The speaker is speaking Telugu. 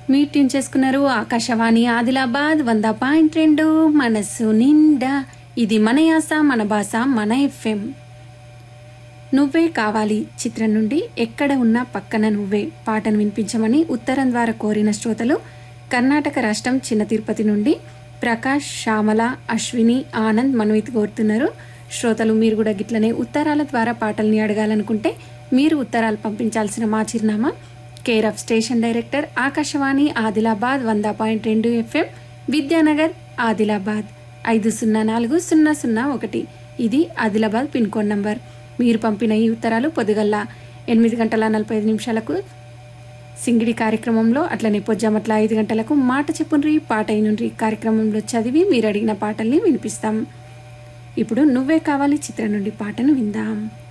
మీరు ట్యూన్ చేసుకున్నారు ఆకాశవాణి ఆదిలాబాద్ వంద పాయింట్ రెండు మనస్సు నిండా ఇది మన యాస మన భాష మన ఎఫ్ఎం నువ్వే కావాలి చిత్రం నుండి ఎక్కడ ఉన్నా పక్కన నువ్వే పాటను వినిపించమని ఉత్తరం ద్వారా కోరిన శ్రోతలు కర్ణాటక రాష్ట్రం చిన్న తిరుపతి నుండి ప్రకాష్ శ్యామల అశ్విని ఆనంద్ మనవిత్ కోరుతున్నారు శ్రోతలు మీరు కూడా గిట్లనే ఉత్తరాల ద్వారా పాటల్ని అడగాలనుకుంటే మీరు ఉత్తరాలు పంపించాల్సిన మా చిరునామా care of station director Akashvani Adilabad వంద పాయింట్ రెండు ఎఫ్ఎం విద్యానగర్ ఆదిలాబాద్ ఐదు సున్నా నాలుగు సున్నా సున్నా ఒకటి ఇది ఆదిలాబాద్ పిన్ కోడ్ నంబర్ మీరు పంపిన ఈ ఉత్తరాలు పొద్దుగల్లా ఎనిమిది గంటల నలభై ఐదు నిమిషాలకు సింగిడి కార్యక్రమంలో అట్లనే పొజ్జామట్ల ఐదు గంటలకు మాట చెప్పుండ్రి పాట అయినుండ్రి కార్యక్రమంలో చదివి మీరు అడిగిన పాటల్ని వినిపిస్తాం ఇప్పుడు నువ్వే కావాలి చిత్రం నుండి పాటను విందాం